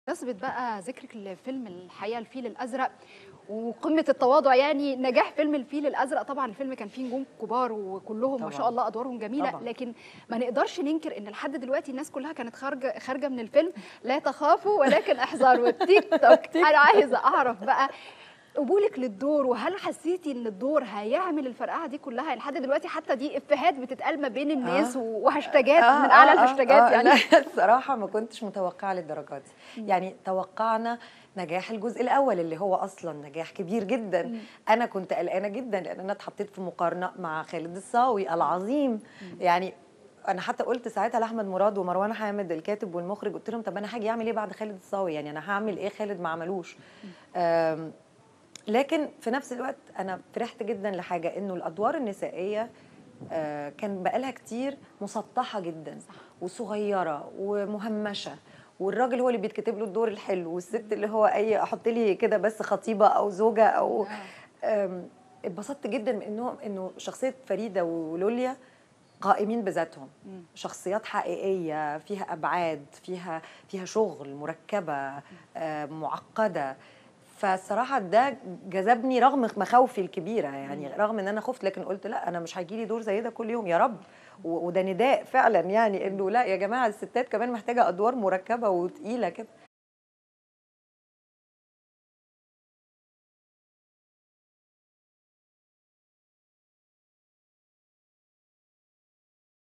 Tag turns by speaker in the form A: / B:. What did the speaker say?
A: بمناسبة بقى ذكرك لفيلم الحقيقة الفيل الأزرق وقمة التواضع يعني نجاح فيلم الفيل الأزرق طبعا الفيلم كان فيه نجوم كبار وكلهم ما
B: طبعاً.
A: شاء الله أدوارهم جميلة
B: طبعاً.
A: لكن ما نقدرش ننكر إن لحد دلوقتي الناس كلها كانت خارجة خارجة من الفيلم لا تخافوا ولكن احذروا التيك توك أنا عايزة أعرف بقى قبولك للدور وهل حسيتي ان الدور هيعمل الفرقعه دي كلها يعني لحد دلوقتي حتى دي افيهات بتتقال ما بين الناس
B: آه.
A: وهاشتاجات
B: آه،
A: من اعلى
B: آه، آه،
A: الهاشتاجات
B: آه،
A: يعني
B: لا الصراحه ما كنتش متوقعه للدرجات دي يعني توقعنا نجاح الجزء الاول اللي هو اصلا نجاح كبير جدا انا كنت قلقانه جدا لان انا اتحطيت في مقارنه مع خالد الصاوي العظيم يعني انا حتى قلت ساعتها لاحمد مراد ومروان حامد الكاتب والمخرج قلت لهم طب انا هاجي اعمل ايه بعد خالد الصاوي يعني انا هعمل ايه خالد ما عملوش آم، لكن في نفس الوقت انا فرحت جدا لحاجه انه الادوار النسائيه آه، كان بقالها كتير مسطحه جدا وصغيره ومهمشه والراجل هو اللي بيتكتب له الدور الحلو والست اللي هو اي احط لي كده بس خطيبه او زوجه او آم، اتبسطت جدا من انهم انه شخصيه فريده ولوليا قائمين بذاتهم شخصيات حقيقيه فيها ابعاد فيها فيها شغل مركبه آه، معقده فالصراحه ده جذبني رغم مخاوفي الكبيره يعني رغم ان انا خفت لكن قلت لا انا مش هيجي لي دور زي ده كل يوم يا رب و- وده نداء فعلا يعني انه لا يا جماعه الستات كمان محتاجه ادوار مركبه وتقيله كده